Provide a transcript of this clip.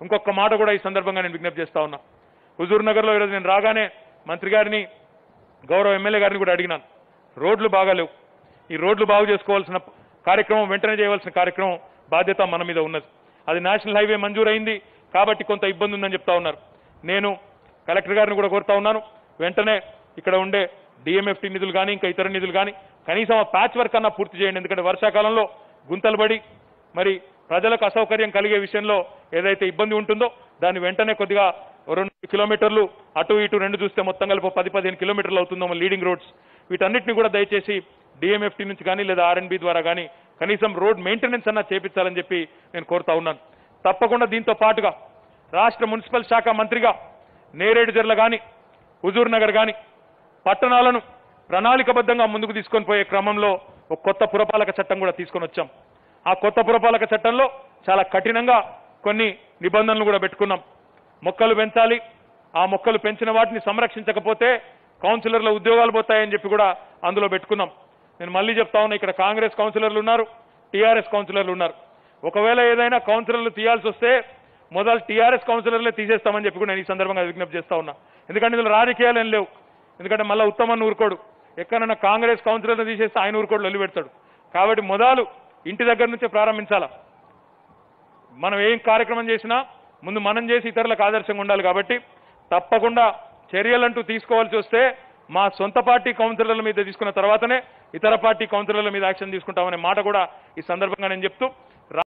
ఇంకొక మాట కూడా ఈ సందర్భంగా నేను విజ్ఞప్తి చేస్తా ఉన్నా హుజూర్ నగర్లో ఈరోజు నేను రాగానే మంత్రి గారిని గౌరవ ఎమ్మెల్యే గారిని కూడా అడిగినాను రోడ్లు బాగాలేవు ఈ రోడ్లు బాగు చేసుకోవాల్సిన కార్యక్రమం వెంటనే చేయవలసిన కార్యక్రమం బాధ్యత మన మీద ఉన్నది అది నేషనల్ హైవే మంజూరైంది కాబట్టి కొంత ఇబ్బంది ఉందని చెప్తా ఉన్నారు నేను కలెక్టర్ గారిని కూడా కోరుతా ఉన్నాను వెంటనే ఇక్కడ ఉండే డిఎంఎఫ్టీ నిధులు కానీ ఇంకా ఇతర నిధులు కానీ కనీసం ఆ ప్యాచ్ వర్క్ అన్నా పూర్తి చేయండి ఎందుకంటే వర్షాకాలంలో గుంతలు పడి మరి ప్రజలకు అసౌకర్యం కలిగే విషయంలో ఏదైతే ఇబ్బంది ఉంటుందో దాన్ని వెంటనే కొద్దిగా ఓ రెండు కిలోమీటర్లు అటు ఇటు రెండు చూస్తే మొత్తం కలిపి ఓ పది పదిహేను కిలోమీటర్లు అవుతుందో లీడింగ్ రోడ్స్ వీటన్నిటిని కూడా దయచేసి డిఎంఎఫ్టీ నుంచి కానీ లేదా ఆర్ఎన్బి ద్వారా కానీ కనీసం రోడ్ మెయింటెనెన్స్ అన్నా చేపించాలని చెప్పి నేను కోరుతా ఉన్నాను తప్పకుండా దీంతో పాటుగా రాష్ట్ర మున్సిపల్ శాఖ మంత్రిగా నేరేడు జర్ల కానీ హుజూర్ నగర్ కానీ పట్టణాలను ప్రణాళికబద్ధంగా ముందుకు తీసుకొని పోయే క్రమంలో ఒక కొత్త పురపాలక చట్టం కూడా తీసుకొని వచ్చాం ఆ కొత్త పురపాలక చట్టంలో చాలా కఠినంగా కొన్ని నిబంధనలు కూడా పెట్టుకున్నాం మొక్కలు పెంచాలి ఆ మొక్కలు పెంచిన వాటిని సంరక్షించకపోతే కౌన్సిలర్ల ఉద్యోగాలు పోతాయని చెప్పి కూడా అందులో పెట్టుకున్నాం నేను మళ్ళీ చెప్తా ఉన్నా ఇక్కడ కాంగ్రెస్ కౌన్సిలర్లు ఉన్నారు టీఆర్ఎస్ కౌన్సిలర్లు ఉన్నారు ఒకవేళ ఏదైనా కౌన్సిలర్లు తీయాల్సి వస్తే మొదలు టీఆర్ఎస్ కౌన్సిలర్లే తీసేస్తామని చెప్పి కూడా నేను ఈ సందర్భంగా విజ్ఞప్తి చేస్తా ఉన్నా ఎందుకంటే ఇందులో రాజకీయాలు ఏం లేవు ఎందుకంటే మళ్ళీ ఉత్తమని ఊరుకోడు ఎక్కడైనా కాంగ్రెస్ కౌన్సిలర్లు తీసేస్తే ఆయన ఊరుకోడు వదిలి పెడతాడు కాబట్టి మొదలు ఇంటి దగ్గర నుంచే ప్రారంభించాలా మనం ఏం కార్యక్రమం చేసినా ముందు మనం చేసి ఇతరులకు ఆదర్శంగా ఉండాలి కాబట్టి తప్పకుండా చర్యలంటూ తీసుకోవాల్సి వస్తే మా సొంత పార్టీ కౌన్సిలర్ల మీద తీసుకున్న తర్వాతనే ఇతర పార్టీ కౌన్సిలర్ల మీద యాక్షన్ తీసుకుంటామనే మాట కూడా ఈ సందర్భంగా నేను చెప్తూ